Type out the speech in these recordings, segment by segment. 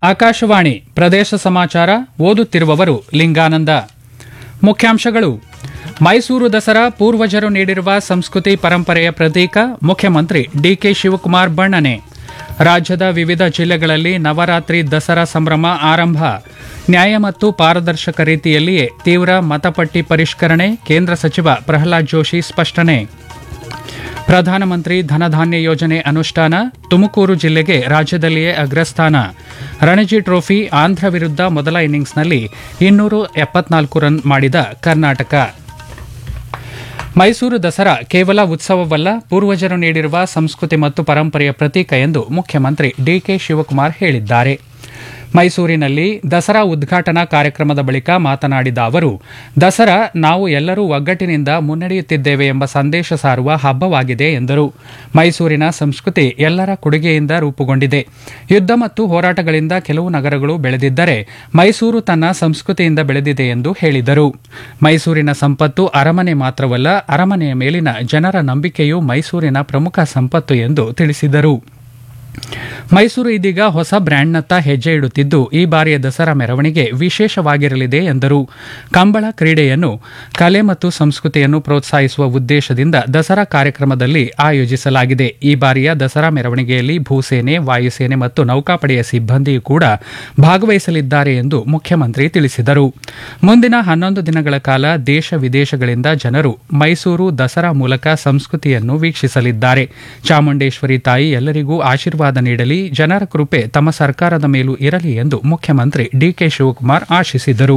ಆಕಾಶವಾಣಿ ಪ್ರದೇಶ ಸಮಾಚಾರ ಓದುತ್ತಿರುವವರು ಲಿಂಗಾನಂದ ಮುಖ್ಯಾಂಶಗಳು ಮೈಸೂರು ದಸರಾ ಪೂರ್ವಜರು ನೀಡಿರುವ ಸಂಸ್ಕೃತಿ ಪರಂಪರೆಯ ಪ್ರತೀಕ ಮುಖ್ಯಮಂತ್ರಿ ಡಿಕೆ ಶಿವಕುಮಾರ್ ಬಣ್ಣನೆ ರಾಜ್ಯದ ವಿವಿಧ ಜಿಲ್ಲೆಗಳಲ್ಲಿ ನವರಾತ್ರಿ ದಸರಾ ಸಂಭ್ರಮ ಆರಂಭ ನ್ಯಾಯ ಮತ್ತು ಪಾರದರ್ಶಕ ರೀತಿಯಲ್ಲಿಯೇ ತೀವ್ರ ಮತಪಟ್ಟಿ ಪರಿಷ್ಕರಣೆ ಕೇಂದ್ರ ಸಚಿವ ಪ್ರಹ್ಲಾದ್ ಜೋಶಿ ಸ್ಪಷ್ಟನೆ ಪ್ರಧಾನಮಂತ್ರಿ ಧನಧಾನ್ಯ ಯೋಜನೆ ಅನುಷ್ಠಾನ ತುಮಕೂರು ಜಿಲ್ಲೆಗೆ ರಾಜ್ಯದಲ್ಲಿಯೇ ಅಗ್ರಸ್ಥಾನ ರಣಜಿ ಟ್ರೋಫಿ ಆಂಧ್ರ ವಿರುದ್ಧ ಮೊದಲ ಇನ್ನಿಂಗ್ಸ್ನಲ್ಲಿ ಇನ್ನೂರು ಎಪ್ಪತ್ನಾಲ್ಕು ರನ್ ಮಾಡಿದ ಕರ್ನಾಟಕ ಮೈಸೂರು ದಸರಾ ಕೇವಲ ಉತ್ಸವವಲ್ಲ ಪೂರ್ವಜರು ನೀಡಿರುವ ಸಂಸ್ಕೃತಿ ಮತ್ತು ಪರಂಪರೆಯ ಪ್ರತೀಕ ಎಂದು ಮುಖ್ಯಮಂತ್ರಿ ಡಿಕೆ ಶಿವಕುಮಾರ್ ಹೇಳಿದ್ದಾರೆ ಮೈಸೂರಿನಲ್ಲಿ ದಸರಾ ಉದ್ಘಾಟನಾ ಕಾರ್ಯಕ್ರಮದ ಬಳಿಕ ಮಾತನಾಡಿದ ಅವರು ದಸರಾ ನಾವು ಎಲ್ಲರೂ ಒಗ್ಗಟ್ಟಿನಿಂದ ಮುನ್ನಡೆಯುತ್ತಿದ್ದೇವೆ ಎಂಬ ಸಂದೇಶ ಸಾರುವ ಹಬ್ಬವಾಗಿದೆ ಎಂದರು ಮೈಸೂರಿನ ಸಂಸ್ಕೃತಿ ಎಲ್ಲರ ಕೊಡುಗೆಯಿಂದ ರೂಪುಗೊಂಡಿದೆ ಯುದ್ಧ ಮತ್ತು ಹೋರಾಟಗಳಿಂದ ಕೆಲವು ನಗರಗಳು ಬೆಳೆದಿದ್ದರೆ ಮೈಸೂರು ತನ್ನ ಸಂಸ್ಕೃತಿಯಿಂದ ಬೆಳೆದಿದೆ ಎಂದು ಹೇಳಿದರು ಮೈಸೂರಿನ ಸಂಪತ್ತು ಅರಮನೆ ಮಾತ್ರವಲ್ಲ ಅರಮನೆಯ ಮೇಲಿನ ಜನರ ನಂಬಿಕೆಯೂ ಮೈಸೂರಿನ ಪ್ರಮುಖ ಸಂಪತ್ತು ಎಂದು ತಿಳಿಸಿದರು ಮೈಸೂರು ಇದೀಗ ಹೊಸ ಬ್ರ್ಯಾಂಡ್ನತ್ತ ಹೆಜ್ಜೆ ಇಡುತ್ತಿದ್ದು ಈ ಬಾರಿಯ ದಸರಾ ಮೆರವಣಿಗೆ ವಿಶೇಷವಾಗಿರಲಿದೆ ಎಂದರು ಕಂಬಳ ಕ್ರೀಡೆಯನ್ನು ಕಲೆ ಮತ್ತು ಸಂಸ್ಕೃತಿಯನ್ನು ಪ್ರೋತ್ಸಾಹಿಸುವ ಉದ್ದೇಶದಿಂದ ದಸರಾ ಕಾರ್ಯಕ್ರಮದಲ್ಲಿ ಆಯೋಜಿಸಲಾಗಿದೆ ಈ ಬಾರಿಯ ದಸರಾ ಮೆರವಣಿಗೆಯಲ್ಲಿ ಭೂಸೇನೆ ವಾಯುಸೇನೆ ಮತ್ತು ನೌಕಾಪಡೆಯ ಸಿಬ್ಬಂದಿಯೂ ಕೂಡ ಭಾಗವಹಿಸಲಿದ್ದಾರೆ ಎಂದು ಮುಖ್ಯಮಂತ್ರಿ ತಿಳಿಸಿದರು ಮುಂದಿನ ಹನ್ನೊಂದು ದಿನಗಳ ಕಾಲ ದೇಶ ವಿದೇಶಗಳಿಂದ ಜನರು ಮೈಸೂರು ದಸರಾ ಮೂಲಕ ಸಂಸ್ಕೃತಿಯನ್ನು ವೀಕ್ಷಿಸಲಿದ್ದಾರೆ ಚಾಮುಂಡೇಶ್ವರಿ ತಾಯಿ ಎಲ್ಲರಿಗೂ ಆಶೀರ್ವಾದ ನೀಡಲಿ ಜನರ ಕೃಪೆ ತಮ್ಮ ಸರ್ಕಾರದ ಮೇಲೂ ಇರಲಿ ಎಂದು ಮುಖ್ಯಮಂತ್ರಿ ಡಿಕೆ ಶಿವಕುಮಾರ್ ಆಶಿಸಿದರು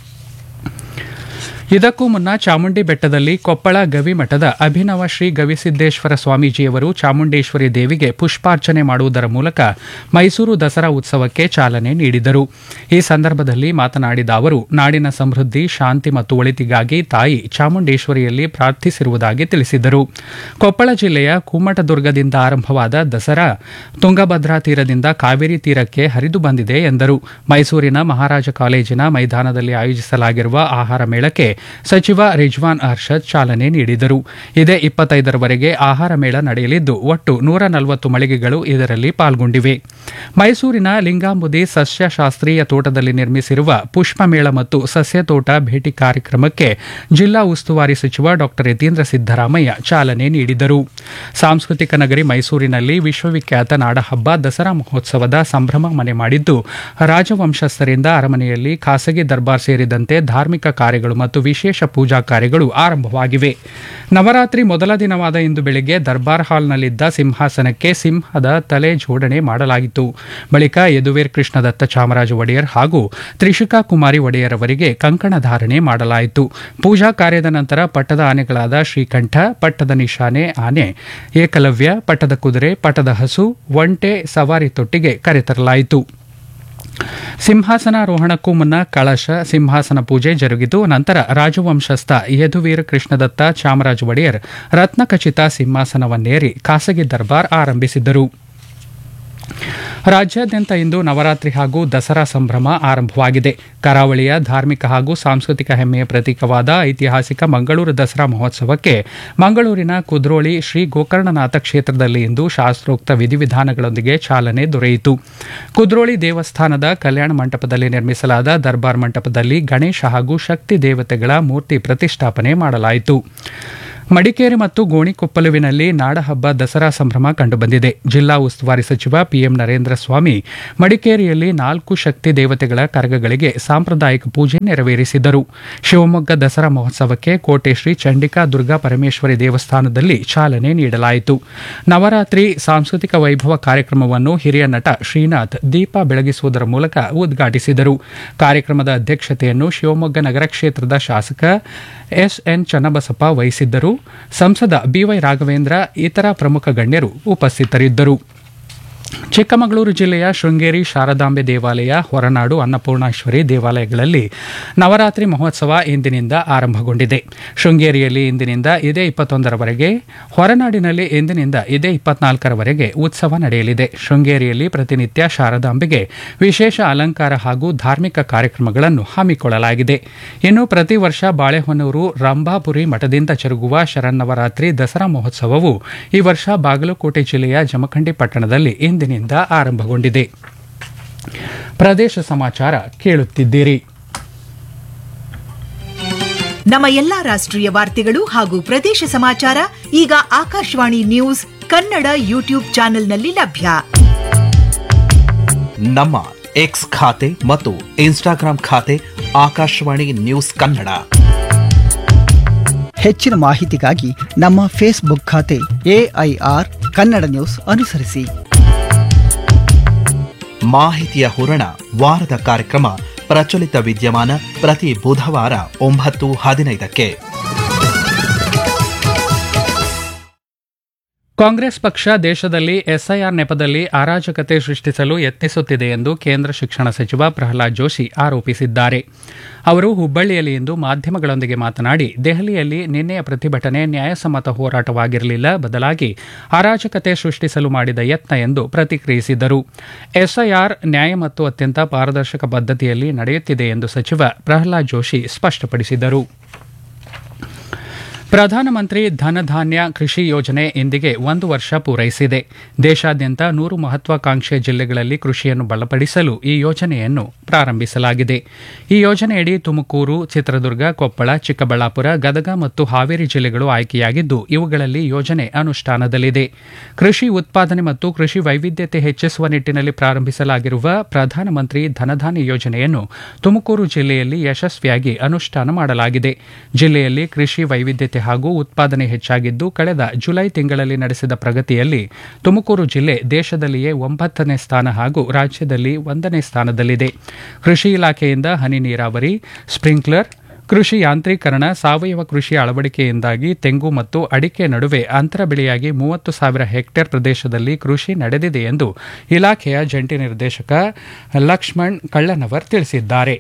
ಇದಕ್ಕೂ ಮುನ್ನ ಚಾಮುಂಡಿ ಬೆಟ್ಟದಲ್ಲಿ ಕೊಪ್ಪಳ ಗವಿಮಠದ ಅಭಿನವ ಶ್ರೀ ಗವಿಸಿದ್ದೇಶ್ವರ ಸ್ವಾಮೀಜಿಯವರು ಚಾಮುಂಡೇಶ್ವರಿ ದೇವಿಗೆ ಪುಷ್ಪಾರ್ಚನೆ ಮಾಡುವುದರ ಮೂಲಕ ಮೈಸೂರು ದಸರಾ ಉತ್ಸವಕ್ಕೆ ಚಾಲನೆ ನೀಡಿದರು ಈ ಸಂದರ್ಭದಲ್ಲಿ ಮಾತನಾಡಿದ ಅವರು ನಾಡಿನ ಸಮೃದ್ಧಿ ಶಾಂತಿ ಮತ್ತು ಒಳಿತಿಗಾಗಿ ತಾಯಿ ಚಾಮುಂಡೇಶ್ವರಿಯಲ್ಲಿ ಪ್ರಾರ್ಥಿಸಿರುವುದಾಗಿ ತಿಳಿಸಿದರು ಕೊಪ್ಪಳ ಜಿಲ್ಲೆಯ ಕುಮ್ಮಟದುರ್ಗದಿಂದ ಆರಂಭವಾದ ದಸರಾ ತುಂಗಭದ್ರಾ ತೀರದಿಂದ ಕಾವೇರಿ ತೀರಕ್ಕೆ ಹರಿದು ಬಂದಿದೆ ಎಂದರು ಮೈಸೂರಿನ ಮಹಾರಾಜ ಕಾಲೇಜಿನ ಮೈದಾನದಲ್ಲಿ ಆಯೋಜಿಸಲಾಗಿರುವ ಆಹಾರ ಮೇಳಕ್ಕೆ ಸಚಿವ ರಿಜ್ವಾನ್ ಅರ್ಷದ್ ಚಾಲನೆ ನೀಡಿದರು ಇದೇ ಇಪ್ಪತ್ತೈದರವರೆಗೆ ಆಹಾರ ಮೇಳ ನಡೆಯಲಿದ್ದು ಒಟ್ಟು ನೂರ ನಲವತ್ತು ಮಳಿಗೆಗಳು ಇದರಲ್ಲಿ ಪಾಲ್ಗೊಂಡಿವೆ ಮೈಸೂರಿನ ಲಿಂಗಾಂಬುದಿ ಸಸ್ಯಶಾಸ್ತ್ರೀಯ ತೋಟದಲ್ಲಿ ನಿರ್ಮಿಸಿರುವ ಪುಷ್ಪ ಮೇಳ ಮತ್ತು ಸಸ್ಯ ತೋಟ ಭೇಟಿ ಕಾರ್ಯಕ್ರಮಕ್ಕೆ ಜಿಲ್ಲಾ ಉಸ್ತುವಾರಿ ಸಚಿವ ಡಾ ಯತೀಂದ್ರ ಸಿದ್ದರಾಮಯ್ಯ ಚಾಲನೆ ನೀಡಿದರು ಸಾಂಸ್ಕೃತಿಕ ನಗರಿ ಮೈಸೂರಿನಲ್ಲಿ ವಿಶ್ವವಿಖ್ಯಾತ ನಾಡಹಬ್ಬ ದಸರಾ ಮಹೋತ್ಸವದ ಸಂಭ್ರಮ ಮನೆ ಮಾಡಿದ್ದು ರಾಜವಂಶಸ್ಥರಿಂದ ಅರಮನೆಯಲ್ಲಿ ಖಾಸಗಿ ದರ್ಬಾರ್ ಸೇರಿದಂತೆ ಧಾರ್ಮಿಕ ಕಾರ್ಯಗಳು ಮತ್ತು ವಿಶೇಷ ಪೂಜಾ ಕಾರ್ಯಗಳು ಆರಂಭವಾಗಿವೆ ನವರಾತ್ರಿ ಮೊದಲ ದಿನವಾದ ಇಂದು ಬೆಳಗ್ಗೆ ದರ್ಬಾರ್ ಹಾಲ್ನಲ್ಲಿದ್ದ ಸಿಂಹಾಸನಕ್ಕೆ ಸಿಂಹದ ತಲೆ ಜೋಡಣೆ ಮಾಡಲಾಗಿತ್ತು ಬಳಿಕ ಯದುವೀರ್ ಕೃಷ್ಣದತ್ತ ಚಾಮರಾಜ ಒಡೆಯರ್ ಹಾಗೂ ತ್ರಿಷಿಕಾ ಕುಮಾರಿ ಒಡೆಯರ್ ಅವರಿಗೆ ಕಂಕಣ ಧಾರಣೆ ಮಾಡಲಾಯಿತು ಪೂಜಾ ಕಾರ್ಯದ ನಂತರ ಪಟ್ಟದ ಆನೆಗಳಾದ ಶ್ರೀಕಂಠ ಪಟ್ಟದ ನಿಶಾನೆ ಆನೆ ಏಕಲವ್ಯ ಪಟ್ಟದ ಕುದುರೆ ಪಟ್ಟದ ಹಸು ಒಂಟೆ ಸವಾರಿ ತೊಟ್ಟಿಗೆ ಕರೆತರಲಾಯಿತು ಸಿಂಹಾಸನಾರೋಹಣಕ್ಕೂ ಮುನ್ನ ಕಳಶ ಸಿಂಹಾಸನ ಪೂಜೆ ಜರುಗಿತು ನಂತರ ರಾಜವಂಶಸ್ಥ ಯದುವೀರ ಕೃಷ್ಣದತ್ತ ಚಾಮರಾಜ ಒಡೆಯರ್ ರತ್ನಖಚಿತ ಸಿಂಹಾಸನವನ್ನೇರಿ ಖಾಸಗಿ ದರ್ಬಾರ್ ಆರಂಭಿಸಿದ್ದರು ರಾಜ್ಯಾದ್ಯಂತ ಇಂದು ನವರಾತ್ರಿ ಹಾಗೂ ದಸರಾ ಸಂಭ್ರಮ ಆರಂಭವಾಗಿದೆ ಕರಾವಳಿಯ ಧಾರ್ಮಿಕ ಹಾಗೂ ಸಾಂಸ್ಕೃತಿಕ ಹೆಮ್ಮೆಯ ಪ್ರತೀಕವಾದ ಐತಿಹಾಸಿಕ ಮಂಗಳೂರು ದಸರಾ ಮಹೋತ್ಸವಕ್ಕೆ ಮಂಗಳೂರಿನ ಕುದ್ರೋಳಿ ಶ್ರೀ ಗೋಕರ್ಣನಾಥ ಕ್ಷೇತ್ರದಲ್ಲಿ ಇಂದು ಶಾಸ್ತ್ರೋಕ್ತ ವಿಧಿವಿಧಾನಗಳೊಂದಿಗೆ ಚಾಲನೆ ದೊರೆಯಿತು ಕುದ್ರೋಳಿ ದೇವಸ್ಥಾನದ ಕಲ್ಯಾಣ ಮಂಟಪದಲ್ಲಿ ನಿರ್ಮಿಸಲಾದ ದರ್ಬಾರ್ ಮಂಟಪದಲ್ಲಿ ಗಣೇಶ ಹಾಗೂ ಶಕ್ತಿ ದೇವತೆಗಳ ಮೂರ್ತಿ ಪ್ರತಿಷ್ಠಾಪನೆ ಮಾಡಲಾಯಿತು ಮಡಿಕೇರಿ ಮತ್ತು ಗೋಣಿಕೊಪ್ಪಲುವಿನಲ್ಲಿ ನಾಡಹಬ್ಬ ದಸರಾ ಸಂಭ್ರಮ ಕಂಡುಬಂದಿದೆ ಜಿಲ್ಲಾ ಉಸ್ತುವಾರಿ ಸಚಿವ ಪಿಎಂ ನರೇಂದ್ರ ಸ್ವಾಮಿ ಮಡಿಕೇರಿಯಲ್ಲಿ ನಾಲ್ಕು ಶಕ್ತಿ ದೇವತೆಗಳ ಕರಗಗಳಿಗೆ ಸಾಂಪ್ರದಾಯಿಕ ಪೂಜೆ ನೆರವೇರಿಸಿದರು ಶಿವಮೊಗ್ಗ ದಸರಾ ಮಹೋತ್ಸವಕ್ಕೆ ಕೋಟೆ ಶ್ರೀ ಚಂಡಿಕಾ ದುರ್ಗಾ ಪರಮೇಶ್ವರಿ ದೇವಸ್ಥಾನದಲ್ಲಿ ಚಾಲನೆ ನೀಡಲಾಯಿತು ನವರಾತ್ರಿ ಸಾಂಸ್ಕೃತಿಕ ವೈಭವ ಕಾರ್ಯಕ್ರಮವನ್ನು ಹಿರಿಯ ನಟ ಶ್ರೀನಾಥ್ ದೀಪ ಬೆಳಗಿಸುವುದರ ಮೂಲಕ ಉದ್ಘಾಟಿಸಿದರು ಕಾರ್ಯಕ್ರಮದ ಅಧ್ಯಕ್ಷತೆಯನ್ನು ಶಿವಮೊಗ್ಗ ನಗರ ಕ್ಷೇತ್ರದ ಶಾಸಕ ಎಸ್ಎನ್ ಚನ್ನಬಸಪ್ಪ ವಹಿಸಿದ್ದರು ಸಂಸದ ಬಿವೈ ರಾಘವೇಂದ್ರ ಇತರ ಪ್ರಮುಖ ಗಣ್ಯರು ಉಪಸ್ಥಿತರಿದ್ದರು ಚಿಕ್ಕಮಗಳೂರು ಜಿಲ್ಲೆಯ ಶೃಂಗೇರಿ ಶಾರದಾಂಬೆ ದೇವಾಲಯ ಹೊರನಾಡು ಅನ್ನಪೂರ್ಣೇಶ್ವರಿ ದೇವಾಲಯಗಳಲ್ಲಿ ನವರಾತ್ರಿ ಮಹೋತ್ಸವ ಇಂದಿನಿಂದ ಆರಂಭಗೊಂಡಿದೆ ಶೃಂಗೇರಿಯಲ್ಲಿ ಇಂದಿನಿಂದ ಇದೇ ಇಪ್ಪತ್ತೊಂದರವರೆಗೆ ಹೊರನಾಡಿನಲ್ಲಿ ಇಂದಿನಿಂದ ಇದೇ ಇಪ್ಪತ್ನಾಲ್ಕರವರೆಗೆ ಉತ್ಸವ ನಡೆಯಲಿದೆ ಶೃಂಗೇರಿಯಲ್ಲಿ ಪ್ರತಿನಿತ್ಯ ಶಾರದಾಂಬೆಗೆ ವಿಶೇಷ ಅಲಂಕಾರ ಹಾಗೂ ಧಾರ್ಮಿಕ ಕಾರ್ಯಕ್ರಮಗಳನ್ನು ಹಮ್ಮಿಕೊಳ್ಳಲಾಗಿದೆ ಇನ್ನು ಪ್ರತಿ ವರ್ಷ ಬಾಳೆಹೊನ್ನೂರು ರಂಭಾಪುರಿ ಮಠದಿಂದ ಜರುಗುವ ಶರನ್ನವರಾತ್ರಿ ದಸರಾ ಮಹೋತ್ಸವವು ಈ ವರ್ಷ ಬಾಗಲಕೋಟೆ ಜಿಲ್ಲೆಯ ಜಮಖಂಡಿ ಪಟ್ಟಣದಲ್ಲಿ ಇಂದಿನಿಂದ ಆರಂಭಗೊಂಡಿದೆ ಪ್ರದೇಶ ಸಮಾಚಾರ ಕೇಳುತ್ತಿದ್ದೀರಿ ನಮ್ಮ ಎಲ್ಲಾ ರಾಷ್ಟ್ರೀಯ ವಾರ್ತೆಗಳು ಹಾಗೂ ಪ್ರದೇಶ ಸಮಾಚಾರ ಈಗ ಆಕಾಶವಾಣಿ ನ್ಯೂಸ್ ಕನ್ನಡ ಯೂಟ್ಯೂಬ್ ಚಾನೆಲ್ನಲ್ಲಿ ಲಭ್ಯ ನಮ್ಮ ಎಕ್ಸ್ ಖಾತೆ ಮತ್ತು ಇನ್ಸ್ಟಾಗ್ರಾಂ ಖಾತೆ ಆಕಾಶವಾಣಿ ನ್ಯೂಸ್ ಕನ್ನಡ ಹೆಚ್ಚಿನ ಮಾಹಿತಿಗಾಗಿ ನಮ್ಮ ಫೇಸ್ಬುಕ್ ಖಾತೆ ಎಐಆರ್ ಕನ್ನಡ ನ್ಯೂಸ್ ಅನುಸರಿಸಿ ಮಾಹಿತಿಯ ಹೂರಣ ವಾರದ ಕಾರ್ಯಕ್ರಮ ಪ್ರಚಲಿತ ವಿದ್ಯಮಾನ ಪ್ರತಿ ಬುಧವಾರ ಒಂಬತ್ತು ಹದಿನೈದಕ್ಕೆ ಕಾಂಗ್ರೆಸ್ ಪಕ್ಷ ದೇಶದಲ್ಲಿ ಎಸ್ಐಆರ್ ನೆಪದಲ್ಲಿ ಅರಾಜಕತೆ ಸೃಷ್ಟಿಸಲು ಯತ್ನಿಸುತ್ತಿದೆ ಎಂದು ಕೇಂದ್ರ ಶಿಕ್ಷಣ ಸಚಿವ ಪ್ರಹ್ಲಾದ್ ಜೋಶಿ ಆರೋಪಿಸಿದ್ದಾರೆ ಅವರು ಹುಬ್ಬಳ್ಳಿಯಲ್ಲಿ ಇಂದು ಮಾಧ್ಯಮಗಳೊಂದಿಗೆ ಮಾತನಾಡಿ ದೆಹಲಿಯಲ್ಲಿ ನಿನ್ನೆಯ ಪ್ರತಿಭಟನೆ ನ್ಯಾಯಸಮ್ಮತ ಹೋರಾಟವಾಗಿರಲಿಲ್ಲ ಬದಲಾಗಿ ಅರಾಜಕತೆ ಸೃಷ್ಟಿಸಲು ಮಾಡಿದ ಯತ್ನ ಎಂದು ಪ್ರತಿಕ್ರಿಯಿಸಿದರು ಎಸ್ಐಆರ್ ನ್ಯಾಯ ಮತ್ತು ಅತ್ಯಂತ ಪಾರದರ್ಶಕ ಪದ್ಧತಿಯಲ್ಲಿ ನಡೆಯುತ್ತಿದೆ ಎಂದು ಸಚಿವ ಪ್ರಹ್ಲಾದ್ ಜೋಶಿ ಸ್ಪಷ್ಟಪಡಿಸಿದರು ಪ್ರಧಾನಮಂತ್ರಿ ಧನಧಾನ್ಯ ಕೃಷಿ ಯೋಜನೆ ಇಂದಿಗೆ ಒಂದು ವರ್ಷ ಪೂರೈಸಿದೆ ದೇಶಾದ್ಯಂತ ನೂರು ಮಹತ್ವಾಕಾಂಕ್ಷೆ ಜಿಲ್ಲೆಗಳಲ್ಲಿ ಕೃಷಿಯನ್ನು ಬಲಪಡಿಸಲು ಈ ಯೋಜನೆಯನ್ನು ಪ್ರಾರಂಭಿಸಲಾಗಿದೆ ಈ ಯೋಜನೆಯಡಿ ತುಮಕೂರು ಚಿತ್ರದುರ್ಗ ಕೊಪ್ಪಳ ಚಿಕ್ಕಬಳ್ಳಾಪುರ ಗದಗ ಮತ್ತು ಹಾವೇರಿ ಜಿಲ್ಲೆಗಳು ಆಯ್ಕೆಯಾಗಿದ್ದು ಇವುಗಳಲ್ಲಿ ಯೋಜನೆ ಅನುಷ್ಠಾನದಲ್ಲಿದೆ ಕೃಷಿ ಉತ್ಪಾದನೆ ಮತ್ತು ಕೃಷಿ ವೈವಿಧ್ಯತೆ ಹೆಚ್ಚಿಸುವ ನಿಟ್ಟಿನಲ್ಲಿ ಪ್ರಾರಂಭಿಸಲಾಗಿರುವ ಪ್ರಧಾನಮಂತ್ರಿ ಧನಧಾನ್ಯ ಯೋಜನೆಯನ್ನು ತುಮಕೂರು ಜಿಲ್ಲೆಯಲ್ಲಿ ಯಶಸ್ವಿಯಾಗಿ ಅನುಷ್ಠಾನ ಮಾಡಲಾಗಿದೆ ಜಿಲ್ಲೆಯಲ್ಲಿ ಕೃಷಿ ವೈವಿಧ್ಯತೆ ಹಾಗೂ ಉತ್ಪಾದನೆ ಹೆಚ್ಚಾಗಿದ್ದು ಕಳೆದ ಜುಲೈ ತಿಂಗಳಲ್ಲಿ ನಡೆಸಿದ ಪ್ರಗತಿಯಲ್ಲಿ ತುಮಕೂರು ಜಿಲ್ಲೆ ದೇಶದಲ್ಲಿಯೇ ಒಂಬತ್ತನೇ ಸ್ಥಾನ ಹಾಗೂ ರಾಜ್ಯದಲ್ಲಿ ಒಂದನೇ ಸ್ಥಾನದಲ್ಲಿದೆ ಕೃಷಿ ಇಲಾಖೆಯಿಂದ ಹನಿ ನೀರಾವರಿ ಸ್ಪ್ರಿಂಕ್ಲರ್ ಕೃಷಿ ಯಾಂತ್ರೀಕರಣ ಸಾವಯವ ಕೃಷಿ ಅಳವಡಿಕೆಯಿಂದಾಗಿ ತೆಂಗು ಮತ್ತು ಅಡಿಕೆ ನಡುವೆ ಅಂತರ ಬೆಳೆಯಾಗಿ ಮೂವತ್ತು ಸಾವಿರ ಹೆಕ್ಟೇರ್ ಪ್ರದೇಶದಲ್ಲಿ ಕೃಷಿ ನಡೆದಿದೆ ಎಂದು ಇಲಾಖೆಯ ಜಂಟಿ ನಿರ್ದೇಶಕ ಲಕ್ಷ್ಮಣ್ ಕಳ್ಳನವರ್ ತಿಳಿಸಿದ್ದಾರೆ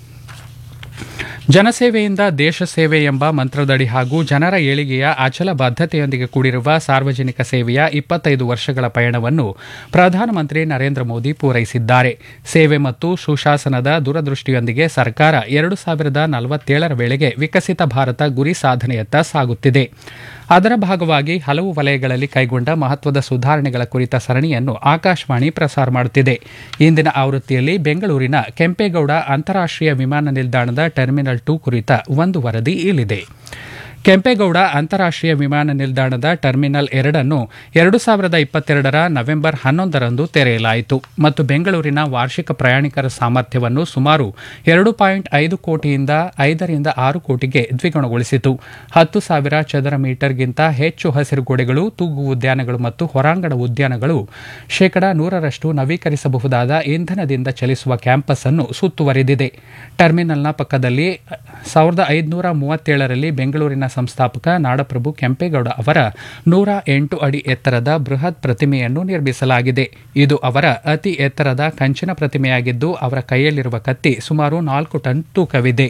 ಜನಸೇವೆಯಿಂದ ದೇಶ ಸೇವೆ ಎಂಬ ಮಂತ್ರದಡಿ ಹಾಗೂ ಜನರ ಏಳಿಗೆಯ ಅಚಲ ಬದ್ಧತೆಯೊಂದಿಗೆ ಕೂಡಿರುವ ಸಾರ್ವಜನಿಕ ಸೇವೆಯ ಇಪ್ಪತ್ತೈದು ವರ್ಷಗಳ ಪಯಣವನ್ನು ಪ್ರಧಾನಮಂತ್ರಿ ನರೇಂದ್ರ ಮೋದಿ ಪೂರೈಸಿದ್ದಾರೆ ಸೇವೆ ಮತ್ತು ಸುಶಾಸನದ ದೂರದೃಷ್ಟಿಯೊಂದಿಗೆ ಸರ್ಕಾರ ಎರಡು ಸಾವಿರದ ನಲವತ್ತೇಳರ ವೇಳೆಗೆ ವಿಕಸಿತ ಭಾರತ ಗುರಿ ಸಾಧನೆಯತ್ತ ಸಾಗುತ್ತಿದೆ ಅದರ ಭಾಗವಾಗಿ ಹಲವು ವಲಯಗಳಲ್ಲಿ ಕೈಗೊಂಡ ಮಹತ್ವದ ಸುಧಾರಣೆಗಳ ಕುರಿತ ಸರಣಿಯನ್ನು ಆಕಾಶವಾಣಿ ಪ್ರಸಾರ ಮಾಡುತ್ತಿದೆ ಇಂದಿನ ಆವೃತ್ತಿಯಲ್ಲಿ ಬೆಂಗಳೂರಿನ ಕೆಂಪೇಗೌಡ ಅಂತಾರಾಷ್ಟೀಯ ವಿಮಾನ ನಿಲ್ದಾಣದ ಟರ್ಮಿನಲ್ ಟು ಕುರಿತ ಒಂದು ವರದಿ ಇಲ್ಲಿದೆ ಕೆಂಪೇಗೌಡ ಅಂತಾರಾಷ್ಟೀಯ ವಿಮಾನ ನಿಲ್ದಾಣದ ಟರ್ಮಿನಲ್ ಎರಡನ್ನು ಎರಡು ಸಾವಿರದ ಇಪ್ಪತ್ತೆರಡರ ನವೆಂಬರ್ ಹನ್ನೊಂದರಂದು ತೆರೆಯಲಾಯಿತು ಮತ್ತು ಬೆಂಗಳೂರಿನ ವಾರ್ಷಿಕ ಪ್ರಯಾಣಿಕರ ಸಾಮರ್ಥ್ಯವನ್ನು ಸುಮಾರು ಎರಡು ಪಾಯಿಂಟ್ ಐದು ಕೋಟಿಯಿಂದ ಐದರಿಂದ ಆರು ಕೋಟಿಗೆ ದ್ವಿಗುಣಗೊಳಿಸಿತು ಹತ್ತು ಸಾವಿರ ಚದರ ಮೀಟರ್ಗಿಂತ ಹೆಚ್ಚು ಹಸಿರು ಗೋಡೆಗಳು ತೂಗು ಉದ್ಯಾನಗಳು ಮತ್ತು ಹೊರಾಂಗಣ ಉದ್ಯಾನಗಳು ಶೇಕಡ ನೂರರಷ್ಟು ನವೀಕರಿಸಬಹುದಾದ ಇಂಧನದಿಂದ ಚಲಿಸುವ ಕ್ಯಾಂಪಸ್ ಅನ್ನು ಸುತ್ತುವರಿದಿದೆ ಟರ್ಮಿನಲ್ನ ಪಕ್ಕದಲ್ಲಿ ಸಾವಿರದ ಐದುನೂರ ಮೂವತ್ತೇಳರಲ್ಲಿ ಬೆಂಗಳೂರಿನ ಸಂಸ್ಥಾಪಕ ನಾಡಪ್ರಭು ಕೆಂಪೇಗೌಡ ಅವರ ನೂರ ಎಂಟು ಅಡಿ ಎತ್ತರದ ಬೃಹತ್ ಪ್ರತಿಮೆಯನ್ನು ನಿರ್ಮಿಸಲಾಗಿದೆ ಇದು ಅವರ ಅತಿ ಎತ್ತರದ ಕಂಚಿನ ಪ್ರತಿಮೆಯಾಗಿದ್ದು ಅವರ ಕೈಯಲ್ಲಿರುವ ಕತ್ತಿ ಸುಮಾರು ನಾಲ್ಕು ಟನ್ ತೂಕವಿದೆ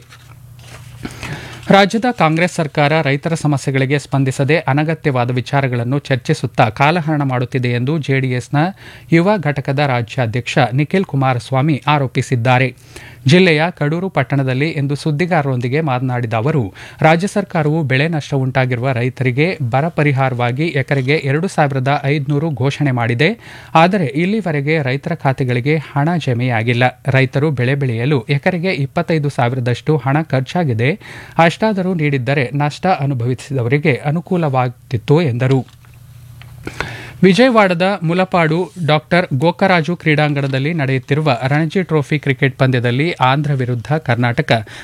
ರಾಜ್ಯದ ಕಾಂಗ್ರೆಸ್ ಸರ್ಕಾರ ರೈತರ ಸಮಸ್ಯೆಗಳಿಗೆ ಸ್ಪಂದಿಸದೆ ಅನಗತ್ಯವಾದ ವಿಚಾರಗಳನ್ನು ಚರ್ಚಿಸುತ್ತಾ ಕಾಲಹರಣ ಮಾಡುತ್ತಿದೆ ಎಂದು ಜೆಡಿಎಸ್ನ ಯುವ ಘಟಕದ ರಾಜ್ಯಾಧ್ಯಕ್ಷ ನಿಖಿಲ್ ಕುಮಾರಸ್ವಾಮಿ ಆರೋಪಿಸಿದ್ದಾರೆ ಜಿಲ್ಲೆಯ ಕಡೂರು ಪಟ್ಟಣದಲ್ಲಿ ಇಂದು ಸುದ್ದಿಗಾರರೊಂದಿಗೆ ಮಾತನಾಡಿದ ಅವರು ರಾಜ್ಯ ಸರ್ಕಾರವು ಬೆಳೆ ನಷ್ಟ ಉಂಟಾಗಿರುವ ರೈತರಿಗೆ ಬರ ಪರಿಹಾರವಾಗಿ ಎಕರೆಗೆ ಎರಡು ಸಾವಿರದ ಐದುನೂರು ಘೋಷಣೆ ಮಾಡಿದೆ ಆದರೆ ಇಲ್ಲಿವರೆಗೆ ರೈತರ ಖಾತೆಗಳಿಗೆ ಹಣ ಜಮೆಯಾಗಿಲ್ಲ ರೈತರು ಬೆಳೆ ಬೆಳೆಯಲು ಎಕರೆಗೆ ಇಪ್ಪತ್ತೈದು ಸಾವಿರದಷ್ಟು ಹಣ ಖರ್ಚಾಗಿದೆ ಅಷ್ಟಾದರೂ ನೀಡಿದ್ದರೆ ನಷ್ಟ ಅನುಭವಿಸಿದವರಿಗೆ ಅನುಕೂಲವಾಗುತ್ತಿತ್ತು ಎಂದರು ವಿಜಯವಾಡದ ಮುಲಪಾಡು ಡಾಕ್ಟರ್ ಗೋಕರಾಜು ಕ್ರೀಡಾಂಗಣದಲ್ಲಿ ನಡೆಯುತ್ತಿರುವ ರಣಜಿ ಟ್ರೋಫಿ ಕ್ರಿಕೆಟ್ ಪಂದ್ಯದಲ್ಲಿ ಆಂಧ್ರ ವಿರುದ್ಧ ಕರ್ನಾಟಕ